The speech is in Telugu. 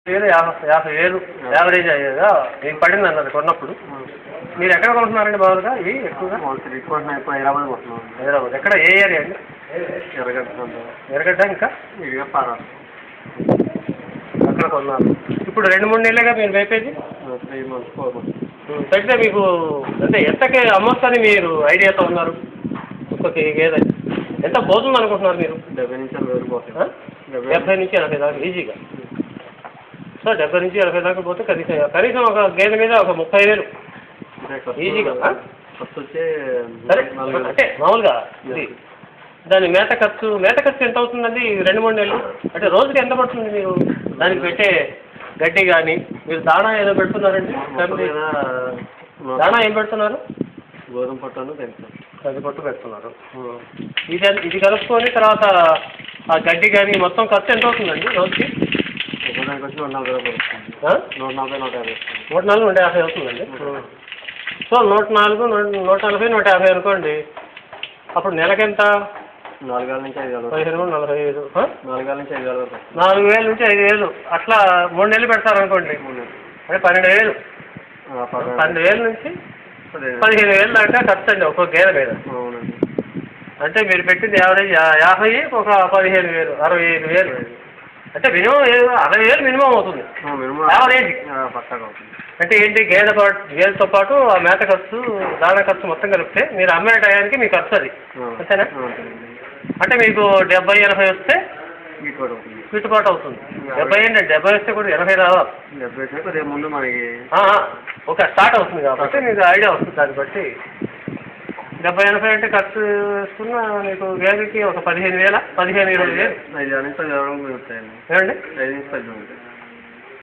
వేలు యాభై యాభై వేలు యావరేజ్ అయ్యేగా మీకు పడింది అన్నది కొన్నప్పుడు మీరు ఎక్కడ కొంటున్నారండి మామూలుగా ఇవి ఎక్కువగా ఎక్కువ ఇప్పుడు హైదరాబాద్ పోతున్నాం హైదరాబాద్ ఎక్కడ ఏ ఏరియా అండి ఎర్రగడ్డ ఎరగడ్డ ఇంకా ఇదిగా పారా అక్కడ కొన్నారు ఇప్పుడు రెండు మూడు నెలలుగా మీరు వేపేది త్రీ మంత్స్ ఫోర్ మంత్స్ పెడితే మీకు అంటే ఎంతకి అమ్మొచ్చని మీరు ఐడియాతో ఉన్నారు ఒక్కొక్క గేదె ఎంత పోతుంది అనుకుంటున్నారు మీరు డెబ్బై నుంచి ఎనభై వరకు ఆ? పోతాయి డెబ్బై నుంచి ఎనభై దాకా ఈజీగా సో డెబ్బై నుంచి ఎనభై దాకా పోతే కనీసం కనీసం ఒక గేదె మీద ఒక ముప్పై వేలు ఈజీగా, ఆ? ఫస్ట్ వచ్చే సరే నాలుగు వేలు. అంటే మామూలుగా ఇది దాని మేత ఖర్చు మేత ఖర్చు ఎంత అవుతుందండి ఈ రెండు మూడు నెలలు అంటే రోజుకి ఎంత పడుతుంది మీరు దానికి పెట్టే గడ్డి కానీ మీరు దాణా ఏదో పెడుతున్నారండి మొత్తం మీద దాణా ఏం పెడుతున్నారు గోధుమ పట్టును తింటాం అది పట్టు పెడుతున్నారు ఇది ఇది కలుపుకొని తర్వాత ఆ గడ్డి కానీ మొత్తం ఖర్చు ఎంత అవుతుందండి రోజుకి ఒకదానికి వచ్చి నూట నలభై రూపాయలు వస్తుంది ఆ? నూట నలభై నూట యాభై వస్తుంది నూట నాలుగు నూట యాభై అవుతుందండి సో నూట నాలుగు నూట- నూట నలభై నూట యాభై అనుకోండి అప్పుడు నెలకెంత నాలుగు వేల నుంచి ఐదు వేల వరకు పదిహేను నలభై ఐదు ఆ? నాలుగు వేల నుంచి ఐదు వేల వరకు వస్తుంది. నాలుగు వేల నుంచి ఐదు వేలు అట్లా మూడు నెలలు పెడతారు అనుకోండి అంటే పన్నెండు వేలు ఆ, పదహారు. పన్నెండు వేల నుంచి పదిహేను. పదిహేను వేలు దాకా ఖర్చు అండి ఒక్కొక్క గేదె మీద అవునండి అంటే మీరు పెట్టింది యావరేజ్ యా- యాభై ఒక పదిహేను వేలు అరవై ఐదు వేలు అంటే మినిమం ఏ- అరవై వేలు మినిమం అవుతుంది ఆ, మినిమం యావరేజ్ ఆ, పక్కాగా అవుతుంది అంటే ఏంటి గేదె పాటు గేదెతో పాటు ఆ మేత ఖర్చు దాణా ఖర్చు మొత్తం కలిపితే మీరు అమ్మే టయానికి మీ ఖర్చు అది ఆ, అంతేనా ఆ, అంతేనండి. అంటే మీకు డెబ్బై ఎనభై వస్తే గిట్టుబాటు అవుతుంది గిట్టుబాటు అవుతుంది డెబ్బై ఏంటంటే డెబ్బై వస్తే కూడా ఎనభై రావాలి డెబ్బై అయితే కొద్దిగా ముందు మనకి ఆ, ఆ, ఒక స్టార్ట్ అవుతుంది కాబట్టి మీకు ఐడియా వస్తుంది దాన్ని బట్టి డెబ్బై ఎనభై అంటే ఖర్చు వేసుకున్న మీకు గేదెకి ఒక పదిహేను వేల పదిహేను ఇరవై వేలు ఐదు వేల నుంచి పది వేల వరకు మిగులుతాయండి ఏమండి ఐదు నుంచి పది ఉంటాయి